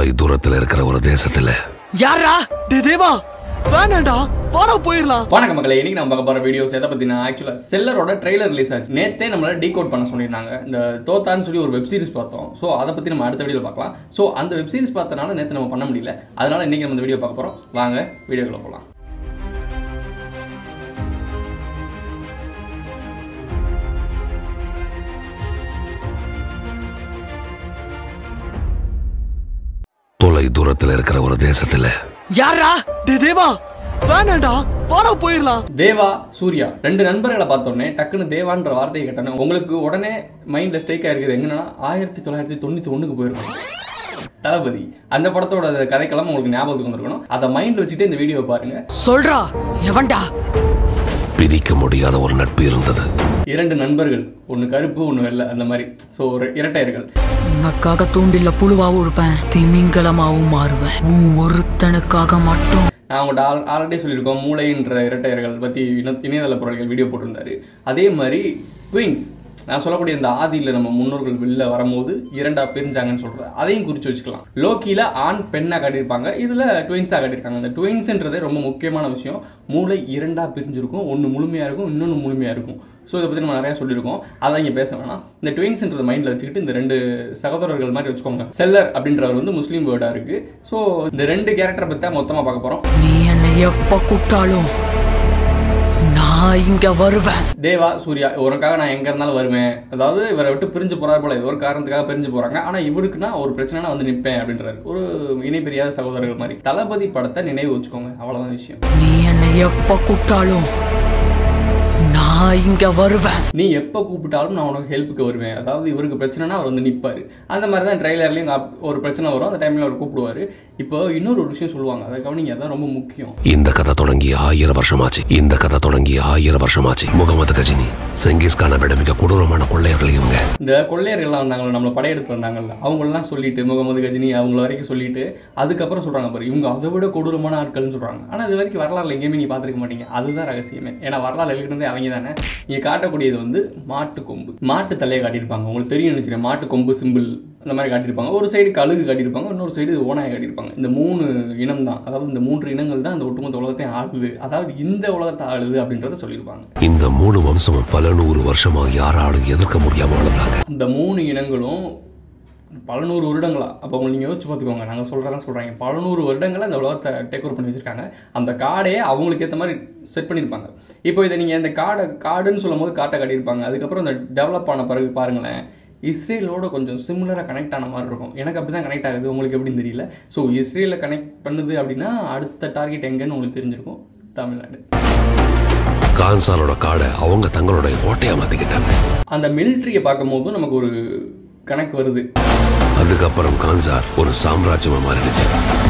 தொலை தூரத்துல இருக்கிற ஒரு தேசத்துல யாரா டே தேவா வேணாண்டா வாடா போயிடலாம் வணக்கம் மக்களே இன்னைக்கு நம்ம பார்க்க போற வீடியோஸ் எதை பத்தினா ஆக்சுவலா செல்லரோட ட்ரெய்லர் ரிலீஸ் ஆச்சு நேத்தே நம்மளால டீகோட் பண்ண சொல்லியிருந்தாங்க இந்த தோத்தான்னு சொல்லி ஒரு வெப் சீரிஸ் பார்த்தோம் ஸோ அதை பத்தி நம்ம அடுத்த வீடியோ பார்க்கலாம் ஸோ அந்த வெப் சீரிஸ் பார்த்தனால நேத்து நம்ம பண்ண முடியல அதனால இன்னைக்கு நம்ம இந்த வீடியோ பார்க்க போறோம் வாங்க வீடியோக்குள்ள போகலாம் தொலை தூரத்துல இருக்கிற ஒரு தேசத்துல யாரா டே தேவா வேணாண்டா வாடா போயிடலாம் தேவா சூர்யா ரெண்டு நண்பர்களை பார்த்தோன்னே டக்குன்னு தேவான்ற வார்த்தையை கேட்டோன்னே உங்களுக்கு உடனே மைண்ட்ல ஸ்ட்ரைக் ஆயிருக்குது எங்கன்னா ஆயிரத்தி தொள்ளாயிரத்தி தொண்ணூத்தி ஒண்ணுக்கு போயிருக்கும் தளபதி அந்த படத்தோட கதைக்களம் உங்களுக்கு ஞாபகத்துக்கு வந்திருக்கணும் அதை மைண்ட் வச்சுட்டு இந்த வீடியோ பாருங்க சொல்றா எவன்டா பிரிக்க முடியாத ஒரு நட்பு இருந்தது இரண்டு நண்பர்கள் ஒன்னு கருப்பு ஒன்னு வெள்ளை அந்த மாதிரி ஸோ ஒரு இரட்டையர்கள் உனக்காக தூண்டில்ல புழுவாவும் இருப்பேன் திமிங்கலமாவும் மாறுவேன் உன் ஒருத்தனுக்காக மட்டும் நான் உங்கள்கிட்ட ஆல் ஆல்ரெடி சொல்லியிருக்கோம் மூளைன்ற இரட்டையர்கள் பற்றி இணை இணையதள பொருள்கள் வீடியோ போட்டிருந்தாரு அதே மாதிரி ட்வின்ஸ் நான் சொல்லக்கூடிய இந்த ஆதியில் நம்ம முன்னோர்கள் வெளில வரும்போது இரண்டா பிரிஞ்சாங்கன்னு சொல்றது அதையும் குறித்து வச்சுக்கலாம் லோக்கியில் ஆண் பெண்ணாக காட்டியிருப்பாங்க இதில் ட்வின்ஸாக காட்டியிருக்காங்க இந்த ட்வின்ஸ்ன்றதே ரொம்ப முக்கியமான விஷயம் மூளை இரண்டாக பிரிஞ்சிருக்கும் ஒன்று முழுமையாக இருக்கும் இன்னொன்று முழுமையாக இருக்கும் ஸோ இதை பற்றி நம்ம நிறையா சொல்லியிருக்கோம் அதை இங்கே பேச வேணாம் இந்த ட்வின்ஸ்ன்றத மைண்டில் வச்சுக்கிட்டு இந்த ரெண்டு சகோதரர்கள் மாதிரி வச்சுக்கோங்க செல்லர் அப்படின்றவர் வந்து முஸ்லீம் வேர்டாக இருக்குது ஸோ இந்த ரெண்டு கேரக்டரை பற்றி தான் மொத்தமாக பார்க்க போகிறோம் நீ என்னை எப்ப கூப்பிட்டாலும் நான் இங்க வருவேன் தேவா சூர்யா உனக்காக நான் எங்க இருந்தாலும் வருவேன் அதாவது இவரை விட்டு பிரிஞ்சு போறாரு போல ஏதோ ஒரு காரணத்துக்காக பிரிஞ்சு போறாங்க ஆனா இவருக்குன்னா ஒரு பிரச்சனைனா வந்து நிப்பேன் அப்படின்றாரு ஒரு இணை பிரியாத சகோதரர்கள் மாதிரி தளபதி படத்தை நினைவு வச்சுக்கோங்க அவ்வளவுதான் விஷயம் நீ என்னை எப்ப கூப்பிட்டாலும் நான் இங்க வருவேன் நீ எப்போ கூப்பிட்டாலும் நான் உனக்கு ஹெல்ப்புக்கு வருவேன் அதாவது இவருக்கு பிரச்சனைனா அவர் வந்து நிற்பார் அந்த மாதிரி தான் ட்ரெய்லர்லேயும் ஒரு பிரச்சனை வரும் அந்த டைமில் அவர் கூப்பிடுவார் இப்போ இன்னொரு ஒரு விஷயம் சொல்லுவாங்க அதை கவனிங்க அதான் ரொம்ப முக்கியம் இந்த கதை தொடங்கி ஆயிரம் வருஷமாச்சு இந்த கதை தொடங்கி ஆயிரம் வருஷமாச்சு முகமது கஜினி செங்கிஸ்கானை விட மிக கொடூரமான கொள்ளையர்கள் இவங்க இந்த கொள்ளையர்கள்லாம் வந்தாங்கல்ல நம்மளை படையெடுத்து வந்தாங்கல்ல அவங்களெல்லாம் சொல்லிட்டு முகமது கஜினி அவங்கள வரைக்கும் சொல்லிட்டு அதுக்கப்புறம் சொல்றாங்க பாரு இவங்க அதை விட கொடூரமான ஆட்கள்னு சொல்றாங்க ஆனா இது வரைக்கும் வரலாறுல எங்கேயுமே நீங்க பார்த்துருக்க மாட்டீங்க அதுதான் ரகசியமே ஏன்னா வரலாறு எழுதுனதே அவங்க தானே நீங்க காட்டக்கூடியது வந்து மாட்டு கொம்பு மாட்டு தலையை காட்டியிருப்பாங்க உங்களுக்கு தெரியும் நினைக்கிறேன் மாட்டு கொம்பு சிம்பிள் அந்த மாதிரி காட்டியிருப்பாங்க ஒரு சைடு கழுகு காட்டியிருப்பாங்க இன்னொரு சைடு ஓனாயை காட்டியிருப்பாங்க இந்த மூணு இனம் தான் அதாவது இந்த மூன்று இனங்கள் தான் இந்த ஒட்டுமொத்த உலகத்தையும் ஆளுது அதாவது இந்த உலகத்தை ஆளுது அப்படின்றத சொல்லியிருப்பாங்க இந்த மூணு வம்சமும் பல நூறு வருஷமா யாராலும் எதிர்க்க முடியாம வளர்ந்தாங்க அந்த மூணு இனங்களும் பல நூறு வருடங்களா அப்போ உங்களை நீங்கள் யோசிச்சு பார்த்துக்கோங்க நாங்கள் சொல்கிறதான் சொல்கிறாங்க பல நூறு வருடங்களா அந்த உலகத்தை டேக் ஓவர் பண்ணி வச்சிருக்காங்க அந்த காடையே அவங்களுக்கு ஏற்ற மாதிரி செட் பண்ணியிருப்பாங்க இப்போ இதை நீங்கள் இந்த காடை காடுன்னு சொல்லும் போது காட்டை காட்டியிருப்பாங்க அதுக்கப்புறம் இந்த டெவலப் ஆன பிறகு பாருங்களேன் இஸ்ரேலோட கொஞ்சம் சிமிலராக கனெக்ட் ஆன மாதிரி இருக்கும் எனக்கு அப்படி தான் கனெக்ட் ஆகுது உங்களுக்கு எப்படின்னு தெரியல ஸோ இஸ்ரேலில் கனெக்ட் பண்ணுது அப்படின்னா அடுத்த டார்கெட் எங்கன்னு உங்களுக்கு தெரிஞ்சிருக்கும் தமிழ்நாடு கான்சாலோட காடை அவங்க தங்களுடைய கோட்டையா மாத்திக்கிட்டாங்க அந்த மிலிட்ரியை பார்க்கும்போதும் நமக்கு ஒரு கணக்கு வருது அதுக்கப்புறம் கான்சார் ஒரு சாம்ராஜ்யமா மாறிடுச்சு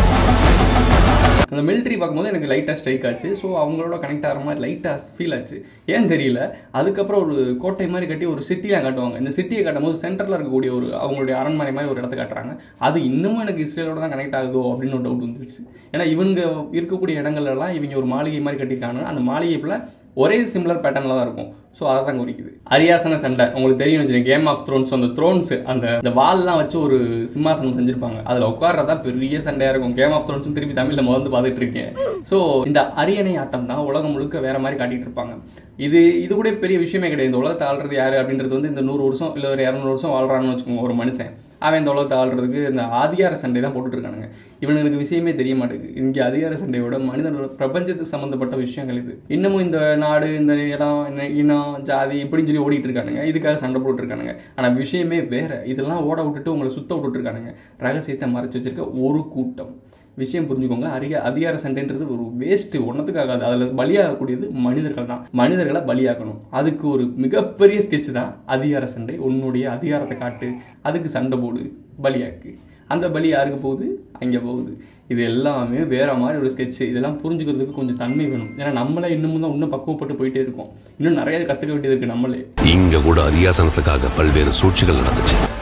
அந்த மிலிட்ரி பார்க்கும்போது எனக்கு லைட்டாக ஸ்ட்ரைக் ஆச்சு ஸோ அவங்களோட கனெக்ட் ஆகிற மாதிரி லைட்டாக ஃபீல் ஆச்சு ஏன் தெரியல அதுக்கப்புறம் ஒரு கோட்டை மாதிரி கட்டி ஒரு சிட்டிலாம் காட்டுவாங்க இந்த சிட்டியை காட்டும்போது சென்டரில் இருக்கக்கூடிய ஒரு அவங்களுடைய அரண்மனை மாதிரி ஒரு இடத்த காட்டுறாங்க அது இன்னமும் எனக்கு இஸ்ரேலோட தான் கனெக்ட் ஆகுதோ அப்படின்னு ஒரு டவுட் வந்துருச்சு ஏன்னா இவங்க இருக்கக்கூடிய இடங்கள்லாம் இவங்க ஒரு மாளிகை மாதிரி கட்டியிருக்காங்க அந்த மாளிகைக்குள்ள ஒரே சிமிலர் பேட்டர்னில் தான் இருக்கும் ஸோ அதை தான் குறிக்குது அரியாசன சண்டை உங்களுக்கு தெரியும் வச்சுருக்கேன் கேம் ஆஃப் த்ரோன்ஸ் அந்த த்ரோன்ஸ் அந்த அந்த வால்லாம் வச்சு ஒரு சிம்மாசனம் செஞ்சிருப்பாங்க அதில் உட்கார்றதா பெரிய சண்டையாக இருக்கும் கேம் ஆஃப் த்ரோன்ஸ் திருப்பி தமிழில் முதல்ல பார்த்துட்டு இருக்கேன் ஸோ இந்த அரியணை ஆட்டம் தான் உலகம் முழுக்க வேற மாதிரி காட்டிட்டு இருப்பாங்க இது இது கூட பெரிய விஷயமே கிடையாது இந்த உலகத்தை ஆள்றது யாரு அப்படின்றது வந்து இந்த நூறு வருஷம் இல்லை ஒரு இரநூறு வருஷம் வாழ்றான்னு வச்சுக்கோங்க ஒரு மனுஷன் அவன் இந்த உலகத்தை ஆள்றதுக்கு இந்த அதிகார சண்டை தான் போட்டுட்டு இருக்கானுங்க இவனுக்கு விஷயமே தெரிய மாட்டேங்குது இங்கே அதிகார சண்டையோட மனிதனோட பிரபஞ்சத்துக்கு சம்மந்தப்பட்ட விஷயங்கள் இது இன்னமும் இந்த நாடு இந்த இடம் இந்த இனம் ஜாதி இப்படின்னு சொல்லி ஓடிட்டு இருக்கானுங்க இதுக்காக சண்டை போட்டு இருக்கானுங்க ஆனால் விஷயமே வேற இதெல்லாம் ஓட விட்டுட்டு உங்களை சுத்த விட்டுட்டு இருக்கானுங்க ரகசியத்தை மறைச்சு வச்சிருக்க ஒரு கூட்டம் விஷயம் புரிஞ்சுக்கோங்க அதிக அதிகார சண்டைன்றது ஒரு வேஸ்ட்டு ஒன்றத்துக்காகாது அதில் பலியாகக்கூடியது மனிதர்கள் தான் மனிதர்களை பலியாக்கணும் அதுக்கு ஒரு மிகப்பெரிய ஸ்கெட்ச் தான் அதிகார சண்டை உன்னுடைய அதிகாரத்தை காட்டு அதுக்கு சண்டை போடு பலியாக்கு அந்த பலி யாருக்கு போகுது அங்கே போகுது இது எல்லாமே வேற மாதிரி ஒரு ஸ்கெட்ச் இதெல்லாம் புரிஞ்சுக்கிறதுக்கு கொஞ்சம் தன்மை வேணும் ஏன்னா நம்மளே இன்னமும் தான் இன்னும் பக்குவப்பட்டு போயிட்டே இருக்கோம் இன்னும் நிறைய கற்றுக்க வேண்டியது இருக்கு நம்மளே இங்க கூட அரியாசனத்துக்காக பல்வேறு சூழ்ச்சிகள் நடந்துச்சு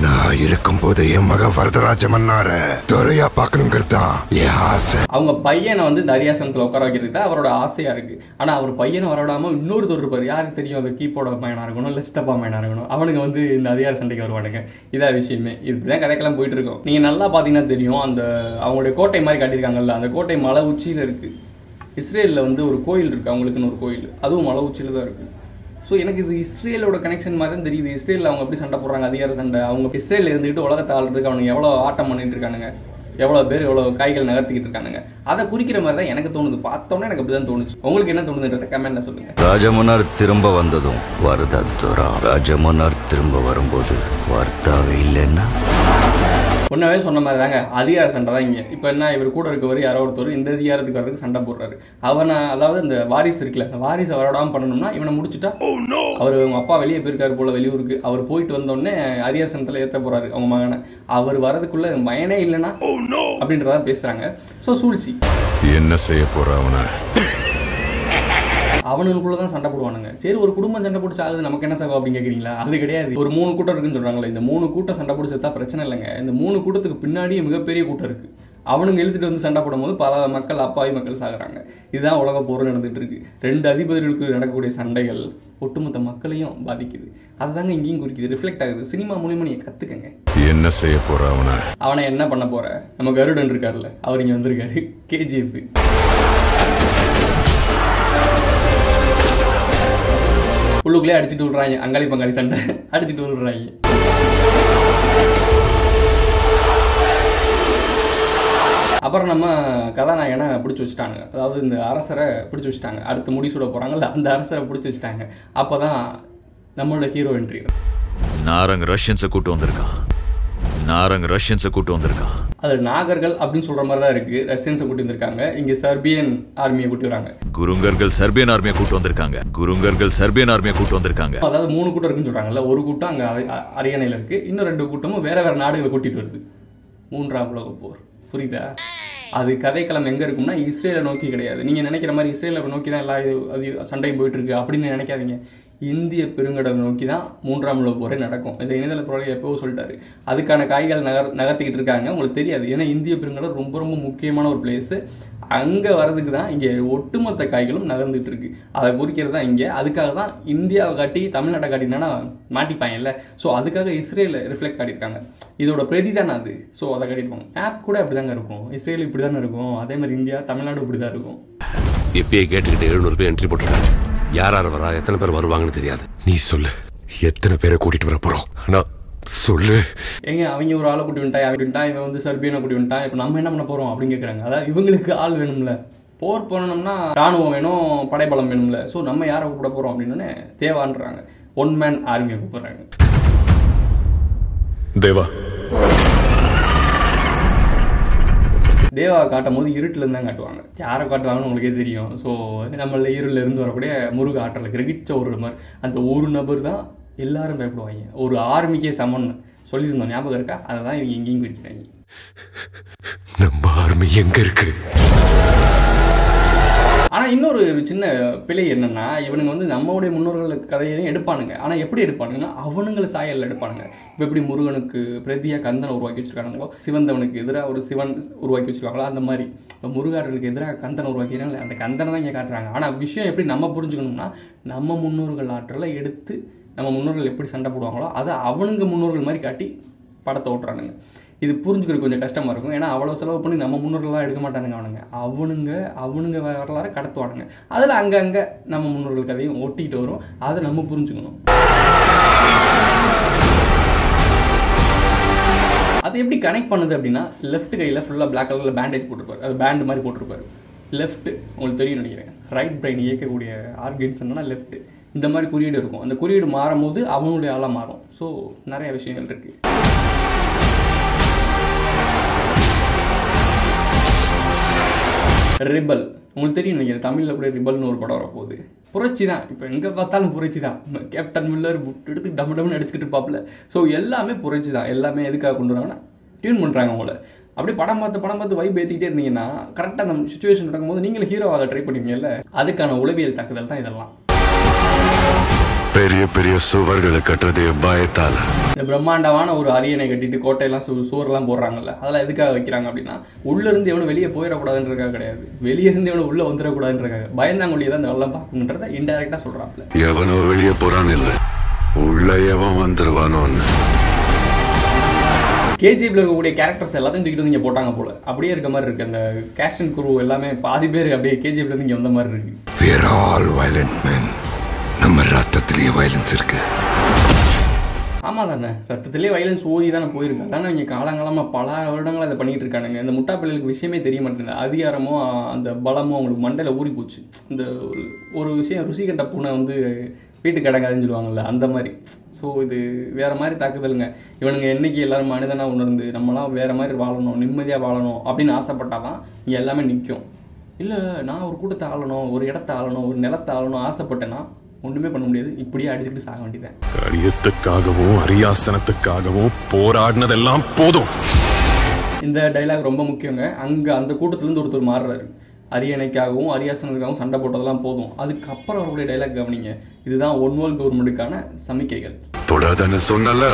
நான் இருக்கும் போது என் மக வரதராஜ மன்னார துறையா பார்க்கணுங்கிறது தான் என் ஆசை அவங்க பையனை வந்து இந்த அரியாசனத்தில் உட்கார வைக்கிறது தான் அவரோட ஆசையாக இருக்குது ஆனால் அவர் பையனை வரவிடாமல் இன்னொருத்தர் இருப்பார் யாருக்கு தெரியும் அது கீப்போட பையனாக இருக்கணும் இல்லை சித்தப்பா பையனாக இருக்கணும் அவனுங்க வந்து இந்த அதிகார சண்டைக்கு வருவானுங்க இதான் விஷயமே இப்படிதான் கதைக்கெல்லாம் போயிட்டு இருக்கோம் நீங்கள் நல்லா பார்த்தீங்கன்னா தெரியும் அந்த அவங்களுடைய கோட்டை மாதிரி காட்டியிருக்காங்கல்ல அந்த கோட்டை மலை உச்சியில் இருக்குது இஸ்ரேலில் வந்து ஒரு கோயில் இருக்குது அவங்களுக்குன்னு ஒரு கோயில் அதுவும் மலை உச்சியில் தான் இருக்குது ஸோ எனக்கு இது இஸ்ரேலோட கனெக்ஷன் மாதிரி தான் தெரியுது இஸ்ரேலில் அவங்க எப்படி சண்டை போடுறாங்க அதிகார சண்டை அவங்க இஸ்ரேலில் இருந்துக்கிட்டு உலகத்தை ஆள்றதுக்கு அவனுங்க எவ்வளோ ஆட்டம் பண்ணிட்டு இருக்கானுங்க எவ்வளோ பேர் எவ்வளோ காய்கள் நகர்த்திக்கிட்டு இருக்கானுங்க அதை குறிக்கிற மாதிரி தான் எனக்கு தோணுது பார்த்தோன்னே எனக்கு அப்படி தான் தோணுச்சு உங்களுக்கு என்ன தோணுதுன்றத கமெண்ட்ல சொல்லுங்க ராஜமன்னார் திரும்ப வந்ததும் வரதத்துரா ராஜமன்னார் திரும்ப வரும்போது வார்த்தாவே இல்லைன்னா முன்னவே சொன்ன மாதிரி தாங்க அதிகார சண்டை தான் இங்கே இப்போ என்ன இவர் கூட இருக்கவர் யாரோ ஒருத்தர் இந்த அதிகாரத்துக்கு வரதுக்கு சண்டை போடுறாரு அவனை அதாவது இந்த வாரிசு இருக்குல்ல அந்த வாரிசை வரடாம பண்ணணும்னா இவனை முடிச்சுட்டா அவர் அவங்க அப்பா வெளியே போயிருக்காரு போல வெளியூருக்கு அவர் போயிட்டு வந்தோடனே அரியாசனத்தில் ஏற்ற போறாரு அவங்க மகனை அவர் வரதுக்குள்ள மயனே இல்லைன்னா அப்படின்றத பேசுறாங்க ஸோ சூழ்ச்சி என்ன செய்ய போற அவனை அவனுக்குள்ள தான் சண்டை போடுவானுங்க சரி ஒரு குடும்பம் சண்டை போட்டு சாகுது நமக்கு என்ன சகம் அப்படின்னு கேட்குறீங்களா அது கிடையாது ஒரு மூணு கூட்டம் இருக்குன்னு சொல்றாங்களே இந்த மூணு கூட்டம் சண்டை போட்டு செத்தா பிரச்சனை இல்லைங்க இந்த மூணு கூட்டத்துக்கு பின்னாடியே மிகப்பெரிய கூட்டம் இருக்கு அவனுங்க இழுத்துட்டு வந்து சண்டை போடும்போது பல மக்கள் அப்பாவி மக்கள் சாகுறாங்க இதுதான் உலக போர் நடந்துட்டு இருக்கு ரெண்டு அதிபதிகளுக்கு நடக்கக்கூடிய சண்டைகள் ஒட்டுமொத்த மக்களையும் பாதிக்குது அதுதாங்க இங்கேயும் குறிக்குது ரிஃப்ளெக்ட் ஆகுது சினிமா மூலியமா நீங்க கத்துக்கங்க என்ன செய்ய போற அவனை அவனை என்ன பண்ண போற நம்ம கருடன் இருக்கார்ல அவர் இங்க வந்திருக்காரு கேஜிஎஃப் உள்ளுக்குள்ளே அடிச்சுட்டு விடுறாங்க அங்காளி பங்காளி சண்டை அடிச்சுட்டு விடுறாங்க அப்புறம் நம்ம கதாநாயகனை பிடிச்சி வச்சுட்டாங்க அதாவது இந்த அரசரை பிடிச்சி வச்சுட்டாங்க அடுத்து முடிசூட போகிறாங்கல்ல அந்த அரசரை பிடிச்சி வச்சுட்டாங்க அப்போ தான் நம்மளோட ஹீரோ என்ட்ரி நாரங் ரஷ்யன்ஸை கூட்டு வந்திருக்கான் நாரங் ரஷ்யன்ஸை கூட்டு வந்திருக்கான் அது நாகர்கள் அப்படின்னு சொல்கிற மாதிரி தான் இருக்குது ரஷ்யன்ஸை கூட்டி வந்திருக்காங்க இங்கே சர்பியன் ஆர்மியை கூட்டி வராங்க குருங்கர்கள் சர்பியன் ஆர்மியை கூட்டு வந்திருக்காங்க குருங்கர்கள் சர்பியன் ஆர்மியை கூட்டு வந்திருக்காங்க அதாவது மூணு கூட்டம் இருக்குன்னு சொல்றாங்கல்ல ஒரு கூட்டம் அங்கே அரியணையில் இருக்கு இன்னும் ரெண்டு கூட்டமும் வேற வேற நாடுகளை கூட்டிட்டு வருது மூன்றாம் உலக போர் புரியுதா அது கதைக்களம் எங்க இருக்கும்னா இஸ்ரேலை நோக்கி கிடையாது நீங்க நினைக்கிற மாதிரி இஸ்ரேலை நோக்கி தான் எல்லா இது- அது சண்டையும் போயிட்டு இருக்கு அப்படின்னு நினைக்காதீங்க இந்திய பெருங்கடல் நோக்கி தான் மூன்றாம் உலக போரே நடக்கும் இந்த இணையதள பொருளை எப்போ சொல்லிட்டாரு அதுக்கான காய்கள் நகர் நகர்த்திக்கிட்டு இருக்காங்க உங்களுக்கு தெரியாது ஏன்னா இந்திய பெருங்கடல் ரொம்ப ரொம்ப முக்கியமான ஒரு பிளேஸ் அங்கே வர்றதுக்கு தான் இங்கே ஒட்டுமொத்த காய்களும் நகர்ந்துட்டு இருக்கு அதை குறிக்கிறது தான் இங்கே அதுக்காக தான் இந்தியாவை காட்டி தமிழ்நாட்டை காட்டினா மாட்டிப்பாங்கல்ல ஸோ அதுக்காக இஸ்ரேல ரிஃப்ளெக்ட் காட்டியிருக்காங்க இதோட பிரதி தானே அது ஸோ அதை காட்டியிருப்பாங்க மேப் கூட அப்படி தாங்க இருக்கும் இஸ்ரேல் இப்படி தானே இருக்கும் அதே மாதிரி இந்தியா தமிழ்நாடு இப்படி தான் இருக்கும் இப்பயே கேட்டுக்கிட்டு எழுநூறு பேர் என்ட்ரி போட்டிருக்காங்க யார் யார் வரா எத்தனை பேர் வருவாங்கன்னு தெரியாது நீ சொல்லு எத்தனை பேரை கூட்டிட்டு வர போறோம் ஆனா சொல்லு ஏங்க அவங்க ஒரு ஆளை கூட்டி வந்துட்டா அவன் வந்துட்டான் இவன் வந்து சர்பியனை கூட்டி வந்துட்டான் இப்போ நம்ம என்ன பண்ண போகிறோம் அப்படின்னு கேட்குறாங்க அதாவது இவங்களுக்கு ஆள் வேணும்ல போர் பண்ணணும்னா ராணுவம் வேணும் படைபலம் வேணும்ல ஸோ நம்ம யாரை கூப்பிட போகிறோம் அப்படின்னு தேவான்றாங்க ஒன் மேன் ஆர்மியை கூப்பிடுறாங்க தேவா தேவா காட்டும் போது இருட்டில் தான் காட்டுவாங்க யாரை காட்டுவாங்கன்னு உங்களுக்கே தெரியும் ஸோ நம்மள இருளில் இருந்து வரக்கூடிய முருக ஆற்றலை கிரகிச்ச ஒரு மாதிரி அந்த ஒரு நபர் தான் எல்லாரும் பயப்படுவாங்க ஒரு ஆர்மிக்கே சமன்னு சொல்லியிருந்தோம் ஞாபகம் இருக்கா அதை தான் இவங்க எங்கேயும் குறிக்கிறாங்க நம்ம ஆர்மி எங்க இருக்கு ஆனால் இன்னொரு ஒரு சின்ன பிழை என்னன்னா இவனுங்க வந்து நம்மளுடைய முன்னோர்கள் கதையையும் எடுப்பானுங்க ஆனால் எப்படி எடுப்பானுங்கன்னா அவனுங்களை சாயலில் எடுப்பானுங்க இப்போ எப்படி முருகனுக்கு பிரதியாக கந்தனை உருவாக்கி வச்சிருக்கானுங்களோ சிவந்தவனுக்கு எதிராக ஒரு சிவன் உருவாக்கி வச்சிருக்காங்களோ அந்த மாதிரி இப்போ முருகாரர்களுக்கு எதிராக கந்தனை உருவாக்கிறாங்களே அந்த கந்தனை தான் இங்கே காட்டுறாங்க ஆனால் விஷயம் எப்படி நம்ம புரிஞ்சுக்கணும்னா நம்ம முன்னோர்கள் ஆற்றலை எடுத்து நம்ம முன்னோர்கள் எப்படி சண்டை போடுவாங்களோ அதை அவனுங்க முன்னோர்கள் மாதிரி காட்டி படத்தை ஓட்டுறானுங்க இது புரிஞ்சுக்கிறது கொஞ்சம் கஷ்டமாக இருக்கும் ஏன்னா அவ்வளோ செலவு பண்ணி நம்ம முன்னோர்கள்லாம் எடுக்க மாட்டானுங்க அவனுங்க அவனுங்க அவனுங்க வரலாறு கடத்துவானுங்க அதில் அங்கங்கே நம்ம முன்னோர்கள் கதையும் ஒட்டிக்கிட்டு வரும் அதை நம்ம புரிஞ்சுக்கணும் அது எப்படி கனெக்ட் பண்ணுது அப்படின்னா லெஃப்ட் கையில் ஃபுல்லாக பிளாக் கலரில் பேண்டேஜ் போட்டிருப்பாரு அது பேண்ட் மாதிரி போட்டிருப்பாரு லெஃப்ட் உங்களுக்கு தெரியும் நினைக்கிறேன் ரைட் பிரெயின் இயக்கக்கூடிய ஆர்கன்ஸ் என்னன்னா லெஃப்ட் இந்த மாதிரி குறியீடு இருக்கும் அந்த குறியீடு மாறும்போது அவனுடைய ஆளாக மாறும் ஸோ நிறைய விஷயங்கள் இருக்குது ரிபல் உங்களுக்கு தெரியும் நினைக்கிறேன் தமிழில் கூட ரிபல்னு ஒரு படம் வரப்போகுது புரட்சி தான் இப்போ எங்கே பார்த்தாலும் புரட்சி தான் கேப்டன் மில்லர் எடுத்து டம்மு டம்னு அடிச்சுக்கிட்டு இருப்பாப்புல ஸோ எல்லாமே புரட்சி தான் எல்லாமே எதுக்காக கொண்டு வராங்கன்னா டியூன் பண்ணுறாங்க உங்களை அப்படியே படம் பார்த்து படம் பார்த்து வைப் ஏற்றிக்கிட்டே இருந்தீங்கன்னா கரெக்டாக அந்த சுச்சுவேஷன் நடக்கும்போது நீங்களும் ஹீரோவாக ட்ரை பண்ணுவீங்கல்ல அதுக்கான உளவியல் தாக்குதல் தான் இதெல்லாம் பெரிய பெரிய சுவர்களை கட்டுறதே பயத்தால இந்த பிரம்மாண்டமான ஒரு அரியணை கட்டிட்டு கோட்டையெல்லாம் சு சுவரெல்லாம் போடுறாங்கல்ல அதெல்லாம் எதுக்காக வைக்கிறாங்க அப்படின்னா உள்ள இருந்து எவனும் வெளியே போயிடக்கூடாதுன்றதுக்காக கிடையாது வெளியே இருந்து எவனும் உள்ள வந்துடக்கூடாதுன்றதுக்காக பயந்தாங்குழியை தான் இந்த வெள்ளம் பார்க்குன்றத இன்டெரக்டா சொல்றாப்ல எவனோ வெளியே போறான் இல்ல உள்ள எவன் வந்துருவானோன்னு கேஜிஎஃப்ல இருக்கக்கூடிய கேரக்டர்ஸ் எல்லாத்தையும் தூக்கிட்டு வந்து இங்க போட்டாங்க போல அப்படியே இருக்க மாதிரி இருக்கு அந்த கேஸ்ட் அண்ட் குரு எல்லாமே பாதி பேர் அப்படியே கேஜிஎஃப்ல இருந்து இங்க வந்த மாதிரி இருக்கு We are all violent men. நம்ம ரத்தத்திலேயே வயலன்ஸ் இருக்கு ஆமா தானே ரத்தத்திலே வைலன்ஸ் ஓடி தானே போயிருக்கு அதானே இங்கே காலங்காலமாக பல வருடங்களா இதை பண்ணிட்டு இருக்கானுங்க இந்த முட்டா பிள்ளைகளுக்கு விஷயமே தெரிய மாட்டேங்குது அதிகாரமோ அந்த பலமோ அவங்களுக்கு மண்டையில் ஊறி போச்சு இந்த ஒரு ஒரு விஷயம் ருசி கட்ட பூனை வந்து வீட்டுக்கு அடங்காதுன்னு சொல்லுவாங்கல்ல அந்த மாதிரி ஸோ இது வேற மாதிரி தாக்குதலுங்க இவனுங்க என்னைக்கு எல்லாரும் மனிதனாக உணர்ந்து நம்மளாம் வேற மாதிரி வாழணும் நிம்மதியாக வாழணும் அப்படின்னு ஆசைப்பட்டாதான் இங்கே எல்லாமே நிற்கும் இல்லை நான் ஒரு கூட்டத்தை ஆளணும் ஒரு இடத்த ஆளணும் ஒரு நிலத்தை ஆளணும் ஆசைப்பட்டேன்னா ஒன்றுமே பண்ண முடியாது இப்படியே அடிச்சுக்கிட்டு சாக வேண்டியதான் கடியத்துக்காகவும் அரியாசனத்துக்காகவும் போராடினதெல்லாம் போதும் இந்த டைலாக் ரொம்ப முக்கியங்க அங்கே அந்த கூட்டத்துலேருந்து ஒருத்தர் மாறுறாரு அரியணைக்காகவும் அரியாசனத்துக்காகவும் சண்டை போட்டதெல்லாம் போதும் அதுக்கப்புறம் அவருடைய டைலாக் கவனிங்க இதுதான் ஒன் வேர்ல்ட் கவர்மெண்ட்டுக்கான சமிக்கைகள் தொடாதன்னு சொன்னல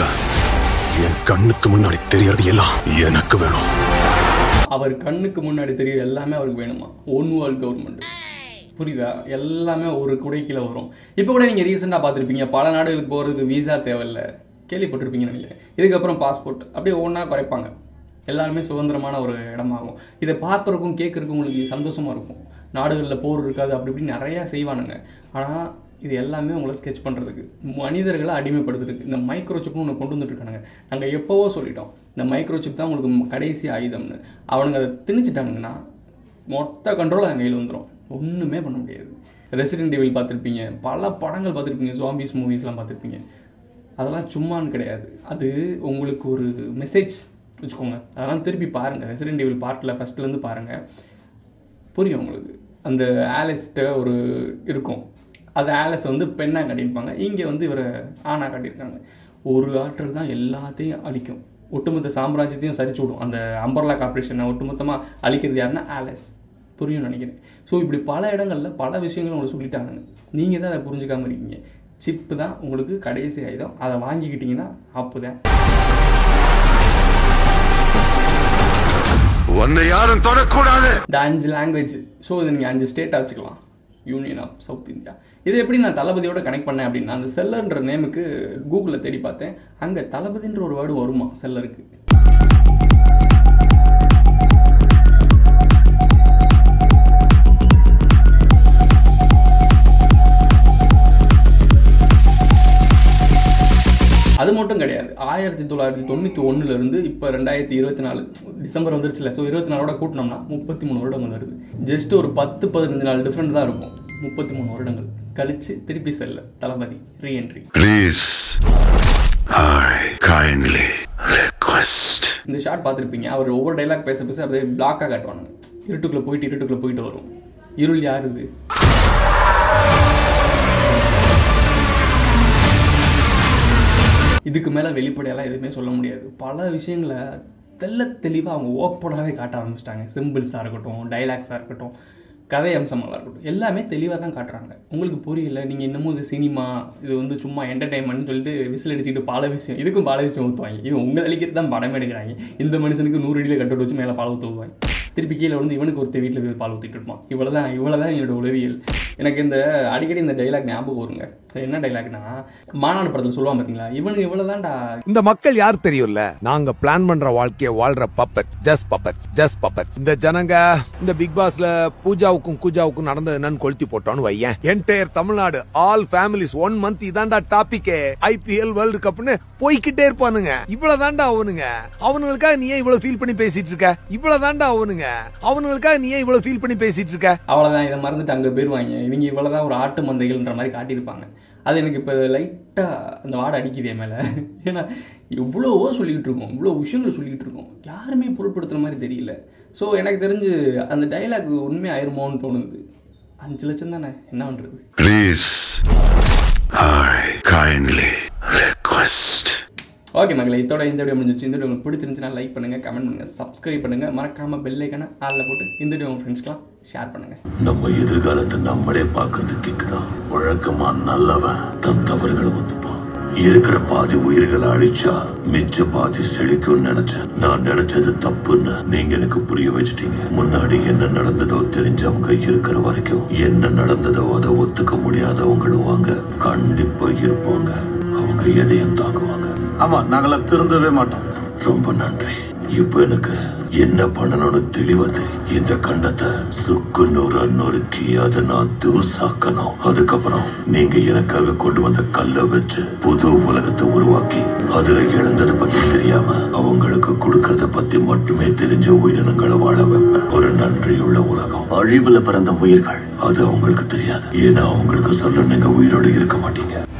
என் கண்ணுக்கு முன்னாடி தெரியறது எல்லாம் எனக்கு வேணும் அவர் கண்ணுக்கு முன்னாடி தெரியும் எல்லாமே அவருக்கு வேணுமா ஒன் வேர்ல்ட் கவர்மெண்ட் புரியுதா எல்லாமே ஒரு குடைக்கீழ வரும் இப்போ கூட நீங்கள் ரீசெண்டாக பார்த்துருப்பீங்க பல நாடுகளுக்கு போகிறதுக்கு வீசா தேவையில்ல கேள்விப்பட்டிருப்பீங்கன்னு நினைக்கிறேன் இதுக்கப்புறம் பாஸ்போர்ட் அப்படியே ஒன்றா குறைப்பாங்க எல்லாருமே சுதந்திரமான ஒரு இடமாகும் இதை பார்க்குறக்கும் கேட்குறக்கும் உங்களுக்கு சந்தோஷமாக இருக்கும் நாடுகளில் போர் இருக்காது அப்படி இப்படி நிறையா செய்வானுங்க ஆனால் இது எல்லாமே உங்களை ஸ்கெச் பண்ணுறதுக்கு மனிதர்களை அடிமைப்படுத்துறதுக்கு இந்த மைக்ரோசிப்னு ஒன்று கொண்டு வந்துட்டு இருக்கானுங்க நாங்கள் எப்போவோ சொல்லிட்டோம் இந்த மைக்ரோசிப் தான் உங்களுக்கு ம- கடைசி ஆயுதம்னு அவனுங்க அதை திணிச்சிட்டானுங்கன்னா மொத்த கண்ட்ரோல் என் கையில் வந்துடும் ஒன்றுமே பண்ண முடியாது ரெசிடென்ட் டிவில் பார்த்துருப்பீங்க பல படங்கள் பார்த்துருப்பீங்க ஜாம்பிஸ் மூவிஸ்லாம் பார்த்துருப்பீங்க அதெல்லாம் சும்மான்னு கிடையாது அது உங்களுக்கு ஒரு மெசேஜ் வச்சுக்கோங்க அதெல்லாம் திருப்பி பாருங்கள் ரெசிடென்ட் டிவில் பார்ட்டில் ஃபஸ்ட்லேருந்து பாருங்கள் புரியும் உங்களுக்கு அந்த ஆலிஸ்ட்ட ஒரு இருக்கும் அது ஆலிஸ் வந்து பெண்ணாக காட்டியிருப்பாங்க இங்கே வந்து இவரை ஆணாக காட்டியிருக்காங்க ஒரு ஆற்றல் தான் எல்லாத்தையும் அழிக்கும் ஒட்டுமொத்த சாம்ராஜ்யத்தையும் சரிச்சு விடும் அந்த அம்பர்லா கார்பரேஷனை ஒட்டுமொத்தமாக அழிக்கிறது யாருன்னா ஆலிஸ் புரியும் நினைக்கிறேன் ஸோ இப்படி பல இடங்களில் பல விஷயங்கள் உங்களுக்கு சொல்லிட்டாங்க நீங்கள் தான் அதை புரிஞ்சுக்காம இருக்கீங்க சிப்பு தான் உங்களுக்கு கடைசி ஆயுதம் அதை வாங்கிக்கிட்டீங்கன்னா அப்போதான் உன்னை யாரும் தொடக்கூடாது இந்த அஞ்சு லாங்குவேஜ் ஸோ இதை நீங்கள் அஞ்சு ஸ்டேட்டாக வச்சுக்கலாம் யூனியன் ஆஃப் சவுத் இந்தியா இது எப்படி நான் தளபதியோட கனெக்ட் பண்ணேன் அப்படின்னா அந்த செல்லர்ன்ற நேமுக்கு கூகுளில் தேடி பார்த்தேன் அங்கே தளபதின்ற ஒரு வேர்டு வருமா செல்லருக்கு அது மட்டும் கிடையாது ஆயிரத்தி தொள்ளாயிரத்தி தொண்ணூற்றி ஒன்றுலேருந்து இப்போ ரெண்டாயிரத்தி இருபத்தி நாலு டிசம்பர் வந்துருச்சுல ஸோ இருபத்தி நாலோட கூட்டினோம்னா முப்பத்தி மூணு வருடங்கள் வருது ஜஸ்ட் ஒரு பத்து பதினஞ்சு நாள் டிஃப்ரெண்ட் தான் இருக்கும் முப்பத்தி மூணு வருடங்கள் கழிச்சு திருப்பி செல்ல Thalapathy reentry please I kindly request இந்த ஷார்ட் பார்த்துருப்பீங்க அவர் ஒவ்வொரு டைலாக் பேச பேச அப்படியே பிளாக்காக காட்டுவானுங்க இருட்டுக்குள்ளே போயிட்டு இருட்டுக்குள்ளே போயிட்டு வரும் இருள் யார் இது இதுக்கு மேலே வெளிப்படையெல்லாம் எதுவுமே சொல்ல முடியாது பல விஷயங்களை தெள்ள தெளிவாக அவங்க ஓப்பனாகவே காட்ட ஆரம்பிச்சிட்டாங்க சிம்பிள்ஸாக இருக்கட்டும் டைலாக்ஸாக இருக்கட்டும் கதை அம்சமாக இருக்கட்டும் எல்லாமே தெளிவாக தான் காட்டுறாங்க உங்களுக்கு புரியல நீங்கள் இன்னமும் இது சினிமா இது வந்து சும்மா என்டர்டைன்மெண்ட் சொல்லிட்டு விசில் அடிச்சுக்கிட்டு பல விஷயம் இதுக்கும் பல விஷயம் ஊற்றுவாங்க இவன் உங்களை அழிக்கிறது தான் படமே எடுக்கிறாங்க இந்த மனுஷனுக்கு நூறு அடியில் கட்டு வச்சு மேலே பால் ஊற்ற ஊற்றுவாங்க திருப்பி கீழே வந்து இவனுக்கு ஒருத்தர் வீட்டில் போய் பால் ஊற்றிட்டு இருப்பான் இவ்வளோ தான் இவ்வளோ தான் என்னோட உளவியல் எனக்கு இந்த அடிக்கடி இந்த டைலாக் ஞாபகம் வருங்க அது என்ன டைலாக்னா மாநாடு படத்தில் சொல்லுவான் பார்த்தீங்களா இவனுக்கு இவ்வளோ தான்டா இந்த மக்கள் யார் தெரியும்ல நாங்க பிளான் பண்ற வாழ்க்கைய வாழ்ற puppets just puppets just puppets இந்த ஜனங்க இந்த பிக் பாஸ்ல பூஜாவுக்கும் கூஜாவுக்கும் நடந்தது என்னன்னு கொளுத்தி போட்டோன்னு வையேன் entire Tamil Nadu all families one month இதான்டா டாபிக்கே ஐபிஎல் வேர்ல்டு கப்னு போய்க்கிட்டே இருப்பானுங்க இவ்வளவுதான்டா அவனுங்க அவனுங்களுக்காக நீ ஏன் இவ்வளவு ஃபீல் பண்ணி பேசிட்டு இருக்க இவ்வளவுதான்டா அவனுங்க அவனுங்களுக்காக நீ ஏன் இவ்வளவு ஃபீல் பண்ணி பேசிட்டு இருக்க அவ்வளோதான் இதை மறந்துட்டு அங்கே போயிடுவாங்க இவங்க இவ்வளோ தான் ஒரு ஆட்டு மந்தைகள்ன்ற மாதிரி காட்டியிருப்பாங்க அது எனக்கு இப்போ லைட்டாக அந்த வாடை அடிக்குது என் மேலே ஏன்னா எவ்வளவோ சொல்லிக்கிட்டு இருக்கோம் இவ்வளோ விஷயங்கள் சொல்லிக்கிட்டு இருக்கோம் யாருமே பொருட்படுத்துகிற மாதிரி தெரியல ஸோ எனக்கு தெரிஞ்சு அந்த டைலாக் உண்மை ஆயிருமோன்னு தோணுது அஞ்சு லட்சம் தானே என்ன பண்ணுறது please I kindly request okay மகளே இதோட இந்த வீடியோ முடிஞ்சிச்சு இந்த வீடியோ உங்களுக்கு பிடிச்சிருந்துச்சுன்னா லைக் பண்ணுங்கள் கமெண்ட் பண்ணுங்கள் சப்ஸ்கிரைப் பண்ணுங்கள் மறக்காமல் பெல் ஐக்கனை ஆளில் போட்டு இந்த வீடியோ உங்கள் ஃப்ரெண்ட்ஸ்க்கெலாம் ஷேர் பண்ணுங்கள் நம்ம எதிர்காலத்தை நம்மளே பார்க்கறது கேக்குதா வழக்கமா நல்லவன் தன் தவறுகளை ஒத்துப்பான் இருக்கிற பாதி உயிர்களை அழிச்சா மிச்ச பாதி செழிக்கும்னு நினைச்சேன் நான் நினைச்சது தப்புன்னு நீங்க எனக்கு புரிய வச்சிட்டீங்க முன்னாடி என்ன நடந்ததோ தெரிஞ்சவங்க இருக்கிற வரைக்கும் என்ன நடந்ததோ அதை ஒத்துக்க முடியாதவங்களும் வாங்க கண்டிப்பா இருப்பாங்க அவங்க எதையும் தாங்குவாங்க ஆமா நாங்களாம் திருந்தவே மாட்டோம் ரொம்ப நன்றி இப்ப எனக்கு என்ன பண்ணணும்னு தெளிவா தெரியும் இந்த கண்டத்தை சுக்கு நூறா நொறுக்கி அதை நான் தூசாக்கணும் அதுக்கப்புறம் நீங்க எனக்காக கொண்டு வந்த கல்லை வச்சு புது உலகத்தை உருவாக்கி அதுல இழந்ததை பத்தி தெரியாம அவங்களுக்கு கொடுக்கறத பத்தி மட்டுமே தெரிஞ்ச உயிரினங்களை வாழ வைப்பேன் ஒரு நன்றியுள்ள உலகம் அழிவுல பிறந்த உயிர்கள் அது அவங்களுக்கு தெரியாது ஏன்னா அவங்களுக்கு சொல்ல நீங்க உயிரோட இருக்க மாட்டீங்க